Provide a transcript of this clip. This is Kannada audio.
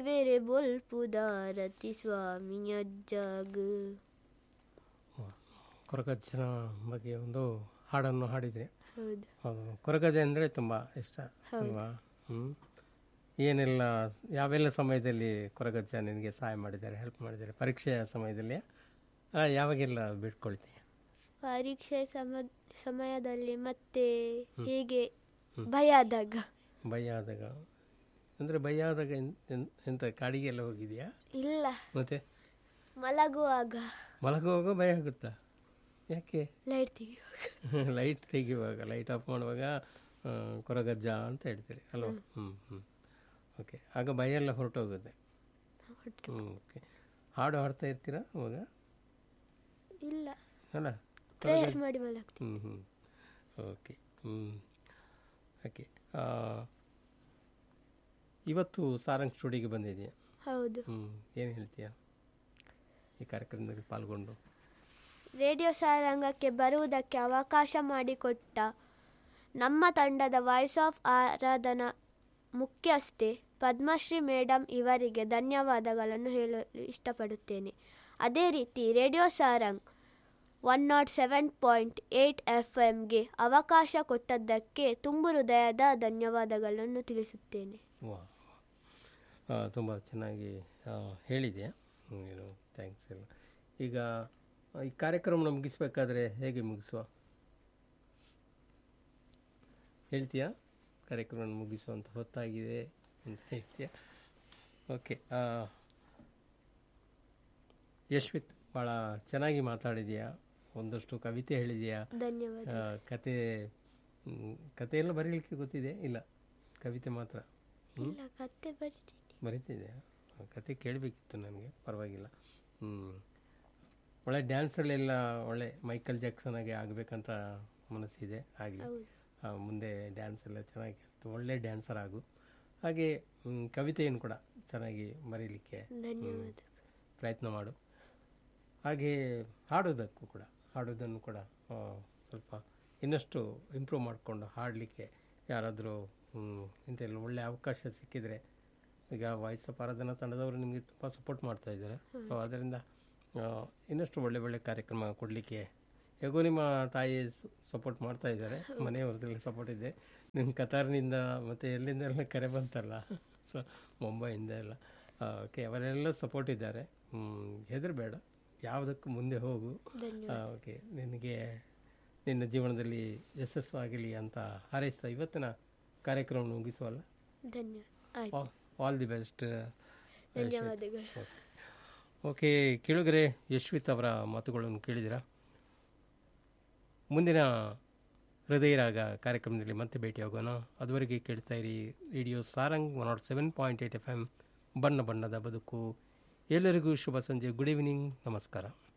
ಬೇರೆ ಬೊಲ್ಪುದಾರತಿ ಸ್ವಾಮಿಯ ಜಾಗ ಕೊರಗಜ್ಜನ ಬಗ್ಗೆ ಒಂದು ಹಾಡನ್ನು ಹಾಡಿದರೆ ಹೌದು ಹೌದು ಕೊರಗಜ್ಜ ಅಂದರೆ ತುಂಬ ಇಷ್ಟ ಅಲ್ವಾ ಹ್ಞೂ ಏನೆಲ್ಲ ಯಾವೆಲ್ಲ ಸಮಯದಲ್ಲಿ ಕೊರಗಜ್ಜ ನಿನಗೆ ಸಹಾಯ ಮಾಡಿದ್ದಾರೆ ಹೆಲ್ಪ್ ಮಾಡಿದ್ದಾರೆ ಪರೀಕ್ಷೆಯ ಸಮಯದಲ್ಲಿ ಆ, ಯಾವಾಗೆಲ್ಲ ಬಿಟ್ಕೊಳ್ತೀಯ ಪರೀಕ್ಷೆ ಸಮ ಸಮಯದಲ್ಲಿ ಮತ್ತೆ ಹೀಗೆ ಭಯ ಆದಾಗ ಭಯ ಆದಾಗ ಅಂದರೆ ಭಯ ಆದಾಗ ಎನ್- ಎನ್- ಎಂತ ಕಾಡಿಗೆಲ್ಲ ಹೋಗಿದೆಯಾ ಇಲ್ಲ ಮತ್ತೆ ಮಲಗುವಾಗ ಮಲಗುವಾಗ ಭಯ ಆಗುತ್ತಾ ಯಾಕೆ ಲೈಟ್ ತೆಗೆಯುವಾಗ ಲೈಟ್ ತೆಗೆಯುವಾಗ ಲೈಟ್ ಆಫ್ ಮಾಡುವಾಗ ಆ, ಕೊರಗಜ್ಜ ಅಂತ ಹೇಳ್ತೀರಿ ಅಲ್ವಾ ಹ್ಞೂ ಹ್ಞೂ ಓಕೆ ಆಗ ಭಯ ಎಲ್ಲ ಹೊರಟೋಗುತ್ತೆ ಹ್ಞೂ ಓಕೆ ಹಾಡು ಹಾಡ್ತಾ ಇರ್ತೀರಾ ಅವಾಗ ಇಲ್ಲ ಅಲ್ಲ ಪ್ರೇಯರ್ ಮಾಡಿ ಮಲಗ್ತೀನಿ ಹ್ಞೂ ಹ್ಞೂ ಓಕೆ ಹ್ಞೂ ಓಕೆ ಇವತ್ತು ಸಾರಂಗ್ ಸ್ಟುಡಿಯೋಗೆ ಬಂದಿದೆಯಾ ಹೌದು ಹ್ಞೂ ಏನು ಹೇಳ್ತೀಯಾ ಈ ಕಾರ್ಯಕ್ರಮದಲ್ಲಿ ಪಾಲ್ಗೊಂಡು ರೇಡಿಯೋ ಸಾರಂಗಕ್ಕೆ ಬರುವುದಕ್ಕೆ ಅವಕಾಶ ಮಾಡಿಕೊಟ್ಟ ನಮ್ಮ ತಂಡದ ವಾಯ್ಸ್ ಆಫ್ ಆರಾಧನಾ ಮುಖ್ಯಸ್ಥೆ ಪದ್ಮಶ್ರೀ ಮೇಡಮ್ ಇವರಿಗೆ ಧನ್ಯವಾದಗಳನ್ನು ಹೇಳಲು ಇಷ್ಟಪಡುತ್ತೇನೆ ಅದೇ ರೀತಿ radio Sarang one nought seven point eight F ಎಮ್ಗೆ ಅವಕಾಶ ಕೊಟ್ಟದ್ದಕ್ಕೆ ತುಂಬು ಹೃದಯದ ಧನ್ಯವಾದಗಳನ್ನು ತಿಳಿಸುತ್ತೇನೆ ವಾ ತುಂಬ ಚೆನ್ನಾಗಿ ಆ, ಹೇಳಿದೆ ಹ್ಮ್, ಏನು ಥ್ಯಾಂಕ್ಸ್ ಎಲ್ಲ ಈಗ ಆ, ಈ ಕಾರ್ಯಕ್ರಮನ ಮುಗಿಸ್ಬೇಕಾದ್ರೆ ಹೇಗೆ ಮುಗಿಸುವ ಹೇಳ್ತೀಯಾ ಕಾರ್ಯಕ್ರಮ ಮುಗಿಸುವಂಥ ಹೊತ್ತಾಗಿದೆ ಅಂತ ಹೇಳ್ತೀಯಾ ಓಕೆ ಯಶ್ವಿತ್ ಭಾಳ ಚೆನ್ನಾಗಿ ಮಾತಾಡಿದೀಯಾ ಒಂದಷ್ಟು ಕವಿತೆ ಹೇಳಿದೀಯಾ ಧನ್ಯವಾದ ಆ, ಕತೆ ಮ್, ಕತೆ ಎಲ್ಲ ಬರೀಲಿಕ್ಕೆ ಗೊತ್ತಿದೆ ಇಲ್ಲ ಕವಿತೆ ಮಾತ್ರ ಹ್ಞೂ ಇಲ್ಲ ಕತ್ತೆ ಬರಿತೀನಿ ಬರೀತಿದೆ ಕತೆ ಕೇಳಬೇಕಿತ್ತು ನನಗೆ ಪರವಾಗಿಲ್ಲ ಹ್ಞೂ ಒಳ್ಳೆ ಡ್ಯಾನ್ಸಲ್ಲೆಲ್ಲ ಒಳ್ಳೆ ಮೈಕಲ್ ಜಾಕ್ಸನ್ ಆಗಿ ಆಗಬೇಕಂತ ಮನಸ್ಸಿದೆ ಆಗಲಿ ಹೌದು ಮುಂದೆ ಡ್ಯಾನ್ಸ್ ಎಲ್ಲ ಚೆನ್ನಾಗಿ ಒಳ್ಳೆ ಡ್ಯಾನ್ಸರ್ ಆಗು ಹಾಗೆ ಮ್, ಕವಿತೆಯನ್ನು ಕೂಡ ಚೆನ್ನಾಗಿ ಬರೀಲಿಕ್ಕೆ ಧನ್ಯವಾದ ಪ್ರಯತ್ನ ಮಾಡು ಹಾಗೆ ಹಾಡೋದಕ್ಕೂ ಕೂಡ ಹಾಡೋದನ್ನು ಕೂಡ ಆ, ಸ್ವಲ್ಪ ಇನ್ನಷ್ಟು ಇಂಪ್ರೂವ್ ಮಾಡಿಕೊಂಡು ಹಾಡಲಿಕ್ಕೆ ಯಾರಾದರೂ ಇಂಥೆಲ್ಲ ಒಳ್ಳೆಯ ಅವಕಾಶ ಸಿಕ್ಕಿದರೆ ಈಗ ವಾಯ್ಸ್ ಆಫ್ ಆರಾಧನಾ ತಂಡದವರು ನಿಮಗೆ ತುಂಬ ಸಪೋರ್ಟ್ ಮಾಡ್ತಾ ಇದ್ದಾರೆ ಸೊ ಅದರಿಂದ ಆ, ಇನ್ನಷ್ಟು ಒಳ್ಳೆ ಒಳ್ಳೆ ಕಾರ್ಯಕ್ರಮ ಕೊಡಲಿಕ್ಕೆ ಹೇಗೋ ನಿಮ್ಮ ತಾಯಿ ಸಪೋರ್ಟ್ ಮಾಡ್ತಾ ಇದ್ದಾರೆ ಮನೆಯವ್ರದ್ದೆಲ್ಲ ಸಪೋರ್ಟ್ ಇದೆ ನಿಮ್ಮ ಕತಾರ್ನಿಂದ ಮತ್ತು ಎಲ್ಲಿಂದೆಲ್ಲ ಕರೆ ಬಂತಲ್ಲ ಸೊ ಮುಂಬೈಯಿಂದ ಎಲ್ಲ ಓಕೆ ಅವರೆಲ್ಲ ಸಪೋರ್ಟ್ ಇದ್ದಾರೆ ಹೆದರಬೇಡ ಯಾವುದಕ್ಕೂ ಮುಂದೆ ಹೋಗು ಧನ್ಯವಾದ ಓಕೆ ನಿನಗೆ ನಿನ್ನ ಜೀವನದಲ್ಲಿ ಯಶಸ್ಸು ಆಗಲಿ ಅಂತ ಹಾರೈಸ್ತಾ ಇವತ್ತಿನ ಕಾರ್ಯಕ್ರಮ ಮುಗಿಸುವಲ್ಲ ಧನ್ಯವಾದ ಆಯ್ತು ಆಲ್ ದಿ ಬೆಸ್ಟ್ ಧನ್ಯವಾದಗಳು ಓಕೆ ಕೇಳುಗರೆ ಯಶ್ವಿತ್ ಅವರ ಮಾತುಗಳನ್ನು ಕೇಳಿದಿರಾ ಮುಂದಿನ ಹೃದಯರಾಗ ಕಾರ್ಯಕ್ರಮದಲ್ಲಿ ಮತ್ತೆ ಭೇಟಿಯಾಗೋಣ ಅದುವರೆಗೆ ಕೇಳ್ತಾ ಇರಿ radio Sarang one nought seven point eight F M ಬಣ್ಣ ಬಣ್ಣದ ಬದುಕು ಎಲ್ಲರಿಗೂ ಶುಭ ಸಂಜೆ ಗುಡ್ ಈವ್ನಿಂಗ್ ನಮಸ್ಕಾರ